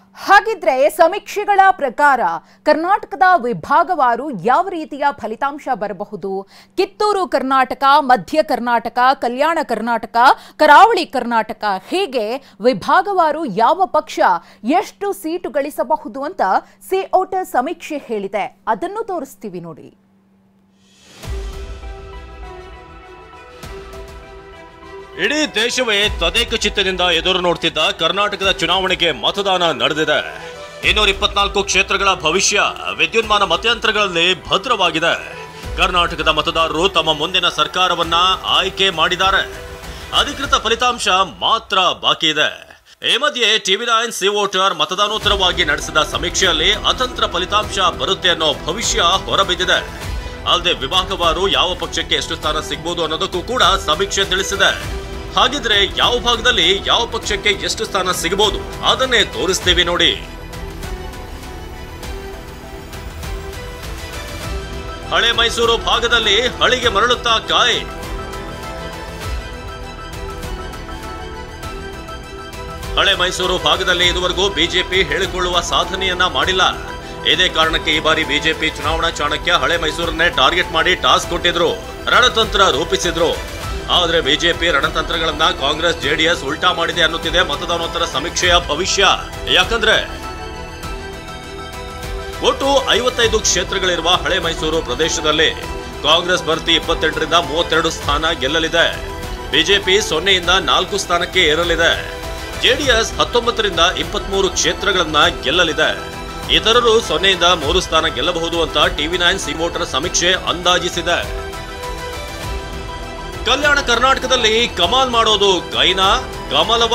ಹಾಗಿದ್ರೆ ಸಮೀಕ್ಷೆಗಳ ಪ್ರಕಾರ ಕರ್ನಾಟಕದ ವಿಭಾಗವಾರು ಯಾವ ರೀತಿಯ ಫಲಿತಾಂಶ ಬರಬಹುದು ಕಿತ್ತೂರು ಕರ್ನಾಟಕ ಮಧ್ಯ ಕರ್ನಾಟಕ ಕಲ್ಯಾಣ ಕರ್ನಾಟಕ ಕರಾವಳಿ ಕರ್ನಾಟಕ ಹೀಗೆ ವಿಭಾಗವಾರು ಯಾವ ಪಕ್ಷ ಎಷ್ಟು ಸೀಟು ಗಳಿಸಬಹುದು ಅಂತ ಸಿಒಟ ಸಮೀಕ್ಷೆ ಹೇಳಿದೆ ಅದನ್ನು ತೋರಿಸ್ತೀವಿ ನೋಡಿ ಇಡೀ ದೇಶವೇ ತದೇಕ ಚಿತ್ತದಿಂದ ಎದುರು ನೋಡ್ತಿದ್ದ ಕರ್ನಾಟಕದ ಚುನಾವಣೆಗೆ ಮತದಾನ ನಡೆದಿದೆ ಇನ್ನೂರ ಇಪ್ಪತ್ನಾಲ್ಕು ಕ್ಷೇತ್ರಗಳ ಭವಿಷ್ಯ ವಿದ್ಯುನ್ಮಾನ ಮತಯಂತ್ರಗಳಲ್ಲಿ ಭದ್ರವಾಗಿದೆ ಕರ್ನಾಟಕದ ಮತದಾರರು ತಮ್ಮ ಮುಂದಿನ ಸರ್ಕಾರವನ್ನ ಆಯ್ಕೆ ಮಾಡಿದ್ದಾರೆ ಅಧಿಕೃತ ಫಲಿತಾಂಶ ಮಾತ್ರ ಬಾಕಿ ಇದೆ ಈ ಮಧ್ಯೆ ಟಿವಿ ನೈನ್ ಸಿ ವೋಟರ್ ಮತದಾನೋತ್ತರವಾಗಿ ನಡೆಸಿದ ಸಮೀಕ್ಷೆಯಲ್ಲಿ ಅತಂತ್ರ ಫಲಿತಾಂಶ ಬರುತ್ತೆ ಅನ್ನೋ ಭವಿಷ್ಯ ಹೊರಬಿದ್ದಿದೆ ಅಲ್ಲದೆ ವಿಭಾಗವಾರು ಯಾವ ಪಕ್ಷಕ್ಕೆ ಎಷ್ಟು ಸ್ಥಾನ ಸಿಗ್ಬೋದು ಅನ್ನೋದಕ್ಕೂ ಕೂಡ ಸಮೀಕ್ಷೆ ತಿಳಿಸಿದೆ ಹಾಗಿದ್ರೆ ಯಾವ ಭಾಗದಲ್ಲಿ ಯಾವ ಪಕ್ಷಕ್ಕೆ ಎಷ್ಟು ಸ್ಥಾನ ಸಿಗಬಹುದು ಅದನ್ನೇ ತೋರಿಸ್ತೀವಿ ನೋಡಿ ಹಳೆ ಮೈಸೂರು ಭಾಗದಲ್ಲಿ ಹಳಿಗೆ ಮರಳುತ್ತಾ ಕಾಯ್ ಹಳೆ ಮೈಸೂರು ಭಾಗದಲ್ಲಿ ಇದುವರೆಗೂ ಬಿಜೆಪಿ ಹೇಳಿಕೊಳ್ಳುವ ಸಾಧನೆಯನ್ನ ಮಾಡಿಲ್ಲ ಇದೇ ಕಾರಣಕ್ಕೆ ಈ ಬಾರಿ ಬಿಜೆಪಿ ಚುನಾವಣಾ ಚಾಣಕ್ಯ ಹಳೆ ಮೈಸೂರನ್ನೇ ಟಾರ್ಗೆಟ್ ಮಾಡಿ ಟಾಸ್ಕ್ ಕೊಟ್ಟಿದ್ರು ರಣತಂತ್ರ ರೂಪಿಸಿದ್ರು ಆದ್ರೆ ಬಿಜೆಪಿ ರಣತಂತ್ರಗಳನ್ನ ಕಾಂಗ್ರೆಸ್ ಜೆಡಿಎಸ್ ಉಲ್ಟಾ ಮಾಡಿದೆ ಅನ್ನುತ್ತಿದೆ ಮತದಾನೋತ್ತರ ಸಮೀಕ್ಷೆಯ ಭವಿಷ್ಯ ಯಾಕಂದ್ರೆ ಒಟ್ಟು ಐವತ್ತೈದು ಕ್ಷೇತ್ರಗಳಿರುವ ಹಳೆ ಮೈಸೂರು ಪ್ರದೇಶದಲ್ಲಿ ಕಾಂಗ್ರೆಸ್ ಭರ್ತಿ ಇಪ್ಪತ್ತೆಂಟರಿಂದ ಮೂವತ್ತೆರಡು ಸ್ಥಾನ ಗೆಲ್ಲಲಿದೆ ಬಿಜೆಪಿ ಸೊನ್ನೆಯಿಂದ ನಾಲ್ಕು ಸ್ಥಾನಕ್ಕೆ ಏರಲಿದೆ ಜೆಡಿಎಸ್ ಹತ್ತೊಂಬತ್ತರಿಂದ ಇಪ್ಪತ್ಮೂರು ಕ್ಷೇತ್ರಗಳನ್ನ ಗೆಲ್ಲಲಿದೆ ಇತರರು ಸೊನ್ನೆಯಿಂದ ಮೂರು ಸ್ಥಾನ ಗೆಲ್ಲಬಹುದು ಅಂತ ಟಿವಿ ನೈನ್ ಸಿ ವೋಟರ್ ಸಮೀಕ್ಷೆ ಅಂದಾಜಿಸಿದೆ ಕಲ್ಯಾಣ ಕರ್ನಾಟಕದಲ್ಲಿ ಕಮಾಲ್ ಮಾಡೋದು ಕೈನಾ ಕಮಲವ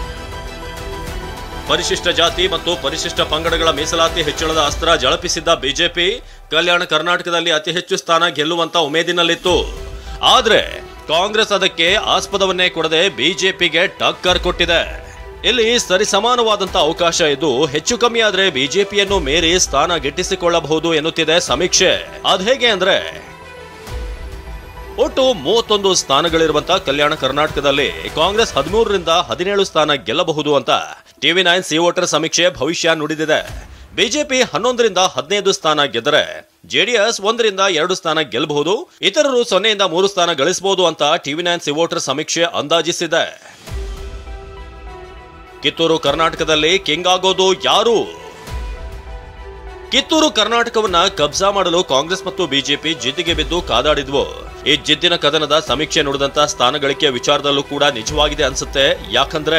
ಪರಿಶಿಷ್ಟ ಜಾತಿ ಮತ್ತು ಪರಿಶಿಷ್ಟ ಪಂಗಡಗಳ ಮೀಸಲಾತಿ ಹೆಚ್ಚಳದ ಅಸ್ತ್ರ ಜಳಪಿಸಿದ್ದ ಬಿಜೆಪಿ ಕಲ್ಯಾಣ ಕರ್ನಾಟಕದಲ್ಲಿ ಅತಿ ಹೆಚ್ಚು ಸ್ಥಾನ ಗೆಲ್ಲುವಂತ ಉಮೇದಿನಲ್ಲಿತ್ತು ಆದ್ರೆ ಕಾಂಗ್ರೆಸ್ ಅದಕ್ಕೆ ಆಸ್ಪದವನ್ನೇ ಕೊಡದೆ ಬಿಜೆಪಿಗೆ ಟಕ್ಕರ್ ಕೊಟ್ಟಿದೆ ಇಲ್ಲಿ ಸರಿಸಮಾನವಾದಂತ ಅವಕಾಶ ಇದ್ದು ಹೆಚ್ಚು ಕಮ್ಮಿ ಆದ್ರೆ ಬಿಜೆಪಿಯನ್ನು ಮೀರಿ ಸ್ಥಾನ ಗಿಟ್ಟಿಸಿಕೊಳ್ಳಬಹುದು ಎನ್ನುತ್ತಿದೆ ಸಮೀಕ್ಷೆ ಅದ್ಹೇಗೆ ಅಂದ್ರೆ ಒಟ್ಟು ಮೂವತ್ತೊಂದು ಸ್ಥಾನಗಳಿರುವಂತಹ ಕಲ್ಯಾಣ ಕರ್ನಾಟಕದಲ್ಲಿ ಕಾಂಗ್ರೆಸ್ ಹದಿಮೂರರಿಂದ ಹದಿನೇಳು ಸ್ಥಾನ ಗೆಲ್ಲಬಹುದು ಅಂತ ಟಿವಿ ನೈನ್ ಸಿ ವೋಟರ್ ಸಮೀಕ್ಷೆ ಭವಿಷ್ಯ ನುಡಿದಿದೆ ಬಿಜೆಪಿ ಹನ್ನೊಂದರಿಂದ ಹದಿನೈದು ಸ್ಥಾನ ಗೆದ್ದರೆ ಜೆಡಿಎಸ್ ಒಂದರಿಂದ ಎರಡು ಸ್ಥಾನ ಗೆಲ್ಲಬಹುದು ಇತರರು ಸೊನ್ನೆಯಿಂದ ಮೂರು ಸ್ಥಾನ ಗಳಿಸಬಹುದು ಅಂತ ಟಿವಿ ನೈನ್ ಸಿ ವೋಟರ್ ಸಮೀಕ್ಷೆ ಅಂದಾಜಿಸಿದೆ ಕಿತ್ತೂರು ಕರ್ನಾಟಕದಲ್ಲಿ ಕಿಂಗ್ ಆಗೋದು ಯಾರು ಕಿತ್ತೂರು ಕರ್ನಾಟಕವನ್ನ ಕಬ್ಜಾ ಮಾಡಲು ಕಾಂಗ್ರೆಸ್ ಮತ್ತು ಬಿಜೆಪಿ ಜಿದ್ದಿಗೆ ಬಿದ್ದು ಕಾದಾಡಿದ್ವು ಈ ಜಿದ್ದಿನ ಕದನದ ಸಮೀಕ್ಷೆ ನುಡಿದಂತ ಸ್ಥಾನ ಗಳಿಕೆಯ ವಿಚಾರದಲ್ಲೂ ಕೂಡ ನಿಜವಾಗಿದೆ ಅನ್ಸುತ್ತೆ ಯಾಕಂದ್ರೆ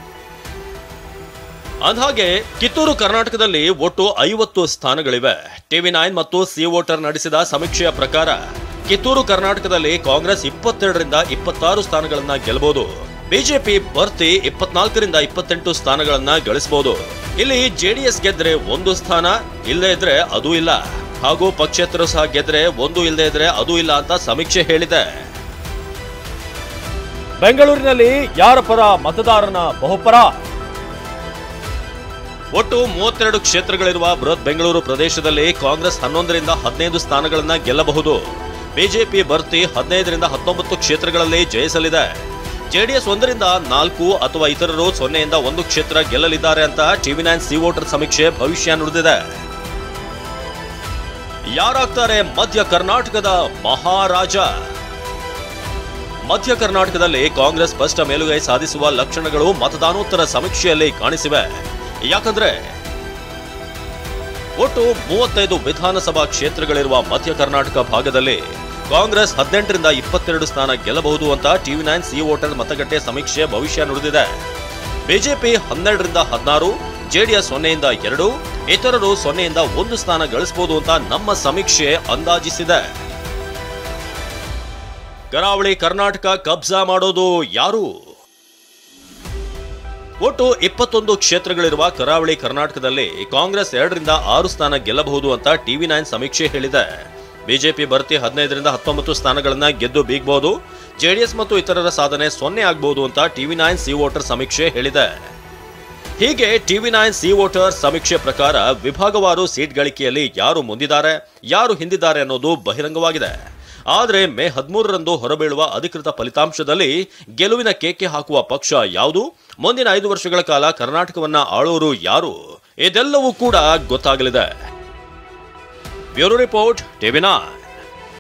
ಅಂದ್ಹಾಗೆ ಕಿತ್ತೂರು ಕರ್ನಾಟಕದಲ್ಲಿ ಒಟ್ಟು ಐವತ್ತು ಸ್ಥಾನಗಳಿವೆ ಟಿವಿ ನೈನ್ ಮತ್ತು ಸಿ ವೋಟರ್ ನಡೆಸಿದ ಸಮೀಕ್ಷೆಯ ಪ್ರಕಾರ ಕಿತ್ತೂರು ಕರ್ನಾಟಕದಲ್ಲಿ ಕಾಂಗ್ರೆಸ್ ಇಪ್ಪತ್ತೆರಡರಿಂದ ಇಪ್ಪತ್ತಾರು ಸ್ಥಾನಗಳನ್ನ ಗೆಲ್ಲಬಹುದು ಬಿಜೆಪಿ ಭರ್ತಿ ಇಪ್ಪತ್ನಾಲ್ಕರಿಂದ ಇಪ್ಪತ್ತೆಂಟು ಸ್ಥಾನಗಳನ್ನ ಗಳಿಸಬಹುದು ಇಲ್ಲಿ ಜೆಡಿಎಸ್ ಗೆದ್ರೆ ಒಂದು ಸ್ಥಾನ ಇಲ್ಲದೆ ಇದ್ರೆ ಅದೂ ಇಲ್ಲ ಹಾಗೂ ಪಕ್ಷೇತರು ಸಹ ಗೆದ್ರೆ ಒಂದು ಇಲ್ಲದೆ ಇದ್ರೆ ಅದೂ ಇಲ್ಲ ಅಂತ ಸಮೀಕ್ಷೆ ಹೇಳಿದೆ ಬೆಂಗಳೂರಿನಲ್ಲಿ ಯಾರ ಪರ ಮತದಾರನ ಬಹುಪರ ಒಟ್ಟು ಮೂವತ್ತೆರಡು ಕ್ಷೇತ್ರಗಳಿರುವ ಬೃಹತ್ ಬೆಂಗಳೂರು ಪ್ರದೇಶದಲ್ಲಿ ಕಾಂಗ್ರೆಸ್ ಹನ್ನೊಂದರಿಂದ ಹದಿನೈದು ಸ್ಥಾನಗಳನ್ನ ಗೆಲ್ಲಬಹುದು ಬಿಜೆಪಿ ಭರ್ತಿ ಹದಿನೈದರಿಂದ ಹತ್ತೊಂಬತ್ತು ಕ್ಷೇತ್ರಗಳಲ್ಲಿ ಜಯಿಸಲಿದೆ ಜೆಡಿಎಸ್ ಒಂದರಿಂದ ನಾಲ್ಕು ಅಥವಾ ಇತರರು ಸೊನ್ನೆಯಿಂದ ಒಂದು ಕ್ಷೇತ್ರ ಗೆಲ್ಲಲಿದ್ದಾರೆ ಅಂತ ಟಿವಿ ನೈನ್ ಸಿ ವೋಟರ್ ಸಮೀಕ್ಷೆ ಭವಿಷ್ಯ ನುಡಿದಿದೆ ಯಾರಾಗ್ತಾರೆ ಮಧ್ಯ ಕರ್ನಾಟಕದ ಮಹಾರಾಜ ಮಧ್ಯ ಕರ್ನಾಟಕದಲ್ಲಿ ಕಾಂಗ್ರೆಸ್ ಸ್ಪಷ್ಟ ಮೇಲುಗೈ ಸಾಧಿಸುವ ಲಕ್ಷಣಗಳು ಮತದಾನೋತ್ತರ ಸಮೀಕ್ಷೆಯಲ್ಲಿ ಕಾಣಿಸಿವೆ ಯಾಕಂದ್ರೆ ಒಟ್ಟು ಮೂವತ್ತೈದು ವಿಧಾನಸಭಾ ಕ್ಷೇತ್ರಗಳಿರುವ ಮಧ್ಯ ಕರ್ನಾಟಕ ಭಾಗದಲ್ಲಿ ಕಾಂಗ್ರೆಸ್ ಹದಿನೆಂಟರಿಂದ ಇಪ್ಪತ್ತೆರಡು ಸ್ಥಾನ ಗೆಲ್ಲಬಹುದು ಅಂತ ಟಿವಿ ನೈನ್ ಸಿ ವೋಟರ್ ಮತಗಟ್ಟೆ ಸಮೀಕ್ಷೆ ಭವಿಷ್ಯ ನುಡಿದಿದೆ ಬಿಜೆಪಿ ಹನ್ನೆರಡರಿಂದ ಹದಿನಾರು ಜೆಡಿಎಸ್ ಸೊನ್ನೆಯಿಂದ ಎರಡು ಇತರರು ಸೊನ್ನೆಯಿಂದ ಒಂದು ಸ್ಥಾನ ಗಳಿಸಬಹುದು ಅಂತ ನಮ್ಮ ಸಮೀಕ್ಷೆ ಅಂದಾಜಿಸಿದೆ ಕರಾವಳಿ ಕರ್ನಾಟಕ ಕಬ್ಜಾ ಮಾಡೋದು ಯಾರು ಒಟ್ಟು ಇಪ್ಪತ್ತೊಂದು ಕ್ಷೇತ್ರಗಳಿರುವ ಕರಾವಳಿ ಕರ್ನಾಟಕದಲ್ಲಿ ಕಾಂಗ್ರೆಸ್ ಎರಡರಿಂದ ಆರು ಸ್ಥಾನ ಗೆಲ್ಲಬಹುದು ಅಂತ ಟಿವಿ ನೈನ್ ಸಮೀಕ್ಷೆ ಹೇಳಿದೆ ಬಿಜೆಪಿ ಭರ್ತಿ ಹದಿನೈದರಿಂದ ಹತ್ತೊಂಬತ್ತು ಸ್ಥಾನಗಳನ್ನ ಗೆದ್ದು ಬೀಗಬಹುದು ಜೆಡಿಎಸ್ ಮತ್ತು ಇತರರ ಸಾಧನೆ ಸೊನ್ನೆ ಆಗಬಹುದು ಅಂತ ಟಿವಿ ನೈನ್ ಸಿ ವೋಟರ್ ಸಮೀಕ್ಷೆ ಹೇಳಿದೆ ಹೀಗೆ ಟಿವಿ ನೈನ್ ಸಿ ವೋಟರ್ ಸಮೀಕ್ಷೆ ಪ್ರಕಾರ ವಿಭಾಗವಾರು ಸೀಟ್ ಗಳಿಕೆಯಲ್ಲಿ ಯಾರು ಮುಂದಿದ್ದಾರೆ ಯಾರು ಹಿಂದಿದ್ದಾರೆ ಅನ್ನೋದು ಬಹಿರಂಗವಾಗಿದೆ ಆದರೆ ಮೇ ಹದಿಮೂರರಂದು ಹೊರಬೀಳುವ ಅಧಿಕೃತ ಫಲಿತಾಂಶದಲ್ಲಿ ಗೆಲುವಿನ ಕೇಕೆ ಹಾಕುವ ಪಕ್ಷ ಯಾವುದು ಮುಂದಿನ ಐದು ವರ್ಷಗಳ ಕಾಲ ಕರ್ನಾಟಕವನ್ನ ಆಳೋರು ಯಾರು ಇದೆಲ್ಲವೂ ಕೂಡ ಗೊತ್ತಾಗಲಿದೆ ಬ್ಯೂರೋ ರಿಪೋರ್ಟ್ ಟಿವಿ ನೈನ್